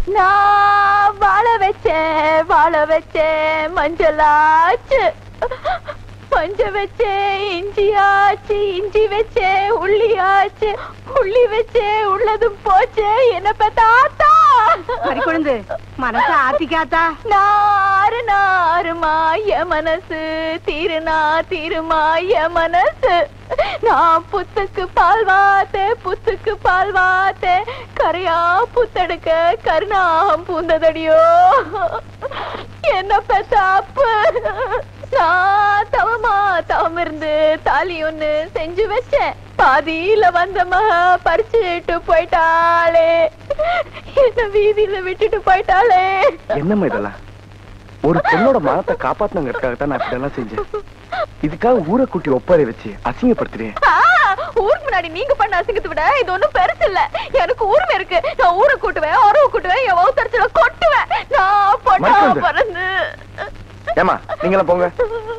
நான் வாழ வச்சேன் வாழ வச்சேன் மஞ்சளாச்சு மஞ்ச வச்சேன் இஞ்சியாச்சு இஞ்சி வச்சேன் உள்ளியாச்சு உள்ளி வச்சேன் உள்ளதும் போச்சு என்ன பெத்தாத்தா குழந்தை மனச ஆத்திக்காத்தா நாறு நாறுமா என் மனசு தீருனா தீருமா என் மனசு நான் புத்துக்கு பால் வாத்தேன் புத்துக்கு பால் வாத்தேன் கரையா புத்தெடுக்க கருணாகம் பூந்ததடியோ என்ன பெத்தாப்பு நான் தவமா தவம் இருந்து தாலி ஒண்ணு செஞ்சு வச்சேன் பாதியில வந்த மக பறிச்சுட்டு போயிட்டாளே என்ன வீதியில விட்டுட்டு போயிட்டாளே என்னம்மா இதெல்லாம் ஒரு பொண்ணோட மானத்தை காப்பாத்தணுங்கிறதுக்காகத்தான் நான் இப்படி எல்லாம் செஞ்சேன் இதுக்காக ஊரை கூட்டி ஒப்பாரி வச்சு அசிங்கப்படுத்துறேன் ஆ, ஊருக்கு முன்னாடி நீங்க பண்ண அசிங்கத்தை விட இது ஒண்ணும் பெருசு இல்ல எனக்கு ஊர்ல இருக்கு நான் ஊரை கூட்டுவேன் உறவு கூட்டுவேன் என் வவுத்தரிச்சல கொட்டுவேன் நான் பொண்ணா மறக்காத. பிறந்து ஏமா நீங்களாம் போங்க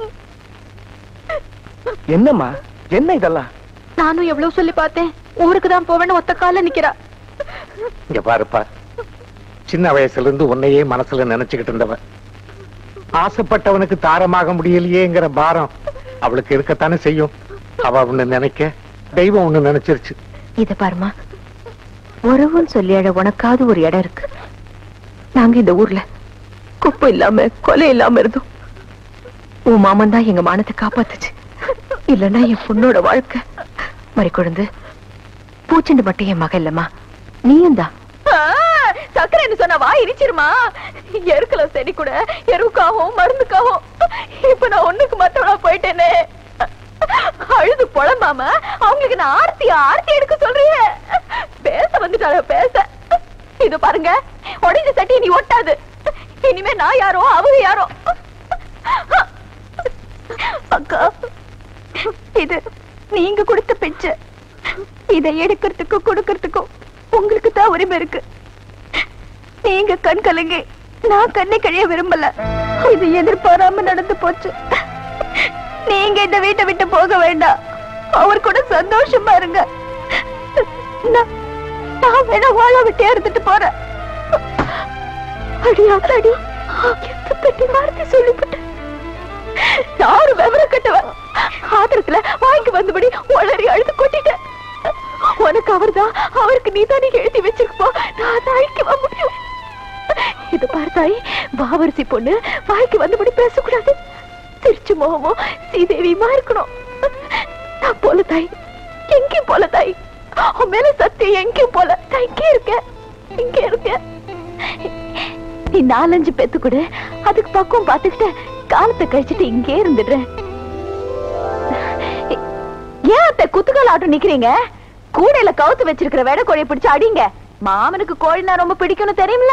என்னம்மா என்ன இதெல்லாம் நானும் எவ்வளவு சொல்லி பார்த்தேன் ஊருக்கு தான் போவேன்னு ஒத்த கால நிக்கிறா இங்க பாருப்பா சின்ன வயசுல இருந்து உன்னையே மனசுல நினைச்சுக்கிட்டு இருந்தவன் ஆசைப்பட்டவனுக்கு தாரமாக முடியலையேங்கிற பாரம் அவளுக்கு இருக்கத்தானே செய்யும் அவ ஒண்ணு நினைக்க தெய்வம் ஒண்ணு நினைச்சிருச்சு இத பாருமா உறவுன்னு சொல்லி அழ உனக்காவது ஒரு இடம் இருக்கு நாங்க இந்த ஊர்ல குப்பை இல்லாம கொலை இல்லாம இருந்தோம் உன் மாமன் தான் எங்க மானத்தை காப்பாத்துச்சு இல்லன்னா என் பொண்ணோட வாழ்க்கை மறி குழந்து பூச்செண்டு மட்டும் என் மக இல்லம்மா நீயும் தான் சக்கரைன்னு சொன்னா வா இடிச்சிருமா எருக்கல செடி கூட எருவுக்காகவும் மருந்துக்காகவும் இப்ப நான் ஒண்ணுக்கு மத்தவனா போயிட்டேனே அழுது புலம்பாம அவங்களுக்கு நான் ஆர்த்தி ஆர்த்தி எடுக்க சொல்றீங்க பேச வந்துட்டாள பேச இது பாருங்க உடைஞ்ச சட்டி நீ ஒட்டாது இனிமே நான் யாரோ அவங்க யாரோ அக்கா இது நீங்க கொடுத்த பிச்சை இதை எடுக்கிறதுக்கும் கொடுக்கறதுக்கும் உங்களுக்கு தான் உரிமை இருக்கு நீங்க கண் கலங்கி நான் கண்ணை கழிய விரும்பல இது எதிர்பாராம நடந்து போச்சு நீங்க இந்த வீட்டை விட்டு போக வேண்டாம் அவர் கூட சந்தோஷமா இருங்க நான் நான் வேணா வாழ விட்டே இருந்துட்டு போறேன் அடி அடி எத்த பெட்டி வார்த்தை சொல்லிவிட்டேன் யாரு விவரம் கட்டவன் ஆதரத்துல வாங்கி வந்தபடி உளறி அழுது கொட்டிட்டேன் உனக்கு அவர்தான் அவருக்கு நீ தானே எழுதி வச்சிருப்பா நான் தாய்க்கு முடியும் இது பார்த்தாய் பாவரிசி பொண்ணு வாய்க்கு வந்தபடி பேசக்கூடாது திருச்சி முகமோ ஸ்ரீதேவியுமா இருக்கணும் நான் போல தாய் எங்கேயும் போல தாய் உன் மேல சத்தியம் எங்கேயும் போல நான் இங்கே இருக்கேன் இங்கே இருக்கேன் நீ நாலஞ்சு பேத்து கூட அதுக்கு பக்கம் பாத்துக்கிட்ட காலத்தை கழிச்சிட்டு இங்கே இருந்துடுறேன் ஏன் அத்தை குத்துக்கால ஆட்டம் நிக்கிறீங்க கூடையில கவுத்து வச்சிருக்கிற வெடை கோழியை பிடிச்சு அடிங்க மாமனுக்கு கோழினா ரொம்ப பிடிக்கும்னு தெரியும்ல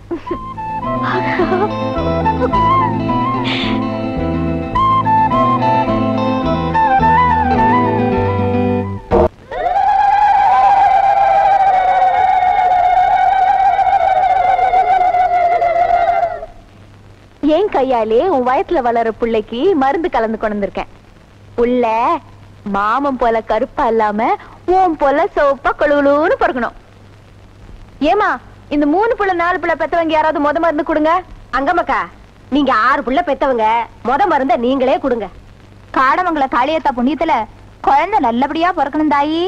ஏன் கையாலே உன் வயத்துல வளர புள்ளைக்கு மருந்து கலந்து கொண்டு வந்திருக்கேன் புள்ள மாமன் போல கருப்பா இல்லாம உன் போல சோப்பா கொழுகுழுன்னு பிறக்கணும் ஏமா இந்த மூணு புள்ள நாலு புள்ள பெத்தவங்க யாராவது முத மருந்து கொடுங்க அங்கமக்கா நீங்க ஆறு புள்ள பெத்தவங்க முத மருந்த நீங்களே கொடுங்க காடமங்கல காளியத்தா புண்ணியத்துல குழந்தை நல்லபடியா பிறக்கணும் தாயி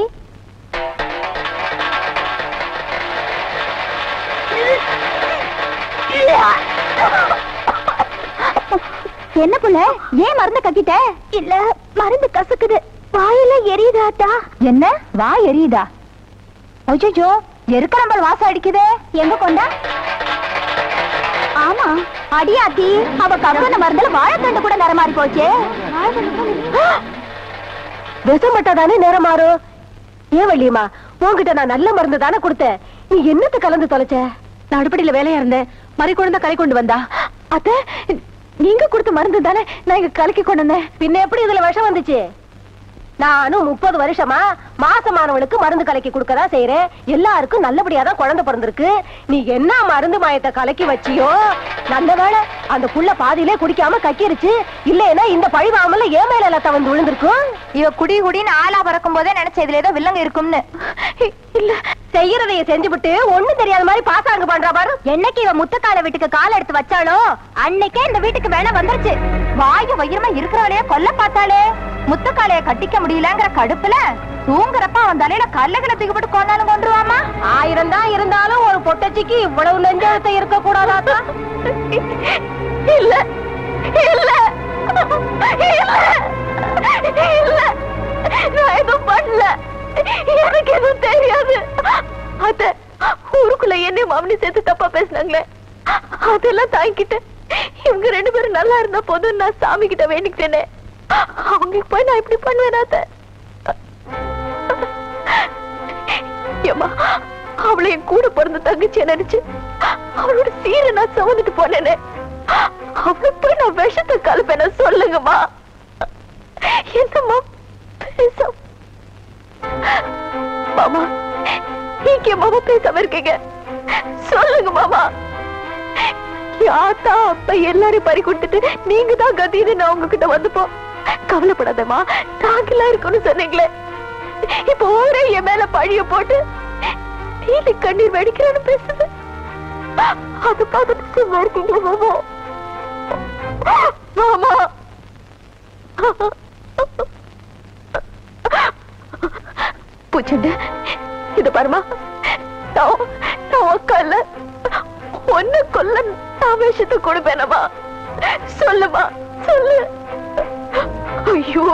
என்ன புள்ள ஏன் மருந்து கக்கிட்ட இல்ல மருந்து கசக்குது வாயில எரியுதாட்டா என்ன வாய் எரியுதா அச்சோ எருக்கரம்பல் வாசம் அடிக்குதே எங்க கொண்டா ஆமா அடியாத்தி அவ கம்பன மருந்துல வாழைத்தண்டு கூட நிறமாறி போச்சே விஷம் தானே நேரம் மாறும் ஏன் வள்ளியம்மா உன்கிட்ட நான் நல்ல மருந்து தானே கொடுத்தேன் நீ என்னத்த கலந்து தொலைச்ச நான் அடுப்படியில வேலையா இருந்தேன் மறி குழந்தை கலை கொண்டு வந்தா அத்த நீங்க கொடுத்த மருந்து தானே நான் இங்க கலக்கி கொண்டு வந்தேன் பின்ன எப்படி இதுல விஷம் வந்துச்சு நானும் முப்பது வருஷமா மாசமானவளுக்கு மருந்து கலக்கி கொடுக்கதான் செய்யறேன் எல்லாருக்கும் நல்லபடியா தான் குழந்தை பிறந்திருக்கு நீ என்ன மருந்து மாயத்தை கலக்கி வச்சியோ நல்ல வேளை அந்த புள்ள பாதியிலே குடிக்காம கக்கிருச்சு இல்லைன்னா இந்த பழி வாமல ஏன் மேல லத்த வந்து விழுந்திருக்கும் இவ குடி குடின்னு ஆளா பறக்கும் போதே நினைச்ச இதுல ஏதோ வில்லங்க இருக்கும்னு இல்ல செய்யறதைய செஞ்சுபிட்டு ஒண்ணும் தெரியாத மாதிரி பாசாங்க பண்றா பாரு என்னைக்கு இவ முத்தக்கால வீட்டுக்கு கால் எடுத்து வச்சாளோ அன்னைக்கே இந்த வீட்டுக்கு வேலை வந்துருச்சு வாயு வயிறுமா இருக்கிறவளைய கொல்ல பார்த்தாளே முத்தக்காலைய கட்டிக்க முடியலங்கிற கடுப்புல தூங்குறப்ப அவன் தலையில கல்லுகளை தூக்கிப்பட்டு கொண்டாலும் கொண்டுருவாமா ஆயிரம் தான் இருந்தாலும் ஒரு பொட்டச்சிக்கு இவ்வளவு நெஞ்செழுத்த இருக்க கூடாதா இல்ல இல்ல இல்ல இல்ல நான் எதுவும் பண்ணல எனக்கு எதுவும் தெரியாது அத ஊருக்குள்ள என்ன மாமனி சேர்த்து தப்பா பேசினாங்களே அதெல்லாம் தாங்கிட்டு இவங்க ரெண்டு பேரும் நல்லா இருந்தா போதும் நான் சாமி கிட்ட வேண்டிக்கிட்டேனே அவங்களுக்கு போய் நான் இப்படி பண்ணுவேன் அத ஏம்மா அவளை என் கூட பிறந்த தங்கச்சியை நினைச்சு அவளோட சீரை நான் சுமந்துட்டு போனேனே அவளை போய் நான் விஷத்தை கலப்பேன சொல்லுங்கம்மா என்னம்மா பேச மாமா நீங்க மாமா பேசாம இருக்கீங்க சொல்லுங்க மாமா யாத்தா அப்ப எல்லாரையும் பறி கொடுத்துட்டு நீங்க தான் கதின்னு நான் உங்ககிட்ட வந்துப்போ கவலைப்படாதம்மா நாங்கெல்லாம் இருக்கணும்னு சொன்னீங்களே இப்ப ஒரே என் மேல பழிய போட்டு நீலி கண்ணீர் வெடிக்கிறேன்னு பேசுது அது பார்த்துட்டு சும்மா இருக்கீங்க மாமா மாமா பூச்சண்டு இது பாருமா நான் நான் உக்கால ஒன்னு கொல்ல நான் விஷயத்தை கொடுப்பேனமா சொல்லுமா சொல்லு ஐயோ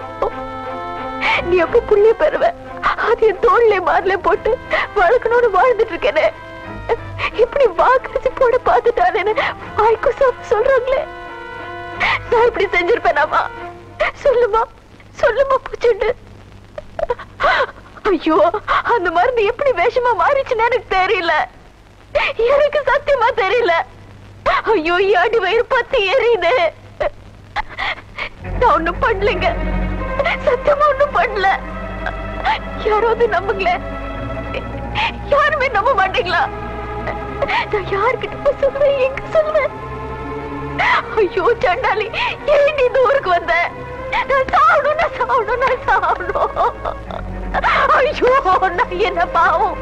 நீ எப்ப புள்ளிய பெறுவ அது என் தோல்ல மார்ல போட்டு வளர்க்கணும்னு வாழ்ந்துட்டு இருக்கேனே இப்படி வாக்கரிச்சு போட பார்த்துட்டானேன்னு வாய்க்கு சாப்பிட்டு சொல்றாங்களே நான் இப்படி செஞ்சிருப்பேனாமா சொல்லுமா சொல்லுமா பூச்சுண்டு ஐயோ அந்த மருந்து எப்படி விஷமா மாறிச்சுன்னு எனக்கு தெரியல எனக்கு சத்தியமா தெரியல ஐயோ அடி வயிறு பத்தி எரியுது நான் ஒண்ணும் பண்ணலைங்க சத்தியமா ஒண்ணும் பண்ணல யாராவது நம்புங்களே யாருமே நம்ப மாட்டீங்களா நான் யாருக்கிட்ட போய் சொல்லுவேன் எங்க சொல்லுவேன் ஐயோ சண்டாளி ஏன் நீ இந்த ஊருக்கு வந்த நான் சாவணும் நான் சாவணும் நான் சாவணும் ஐயோ நான் என்ன பாவம்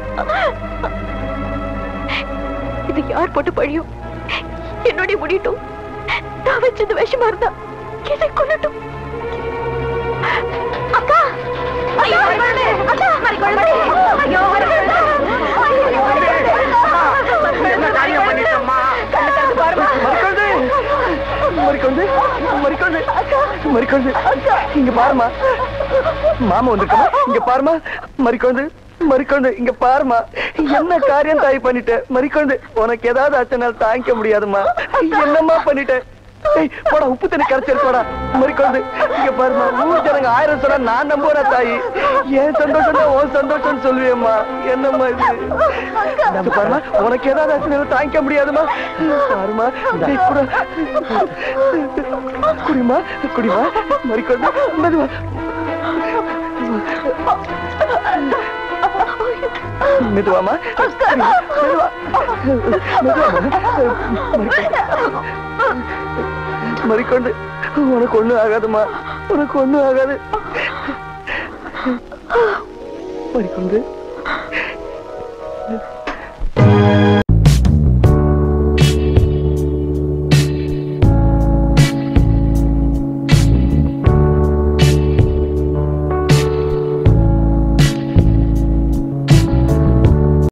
இது யார் போட்டு பழியும் என்னுடைய முடியட்டும் நான் வச்சது விஷமா இருந்தா என்னை கொல்லட்டும் அக்கா ஐயோ மரிக்குழந்தை! அக்கா மரிக்குழந்தை! ஐயோ மரிக்குழந்தை! ஐயோ மரிக்குழந்தை! என்ன காரியம் பண்ணிட்டோம்மா? கண்ணு திறந்து பாரும்மா. மறிக்கொண்டு மறிக்கொண்டு மறிக்கொண்டு மறிக்கொண்டு இங்க பாருமா மாமா வந்திருக்கமா இங்க பாருமா மறிக்கொண்டு மறிக்கொண்டு இங்க பாருமா என்ன காரியம் தாய் பண்ணிட்ட மறிக்கொண்டு உனக்கு ஏதாவது ஆச்சுனால் தாங்கிக்க முடியாதுமா என்னம்மா பண்ணிட்ட ஏய், போடா உப்பு தண்ணி கரைச்சிருக்கோடா மறிக்கொண்டு இங்க பாருமா ஊர் ஜனங்க ஆயிரம் சொன்னா நான் நம்புறேன் தாயி ஏன் சந்தோஷம் தான் உன் சந்தோஷம் சொல்லுவேம்மா என்னம்மா இது இங்க பாருமா உனக்கு ஏதாவது ஆச்சுனாலும் தாங்கிக்க முடியாதுமா பாருமா டேய், குடு. குடிமா குடிமா மறிக்கொண்டு மெதுவா மெதுவாமா மெதுவா மெதுவா மறிக்கொண்டு உனக்கு ஒண்ணும் ஆகாதுமா உனக்கு ஒண்ணும் ஆகாது மறிக்கொண்டு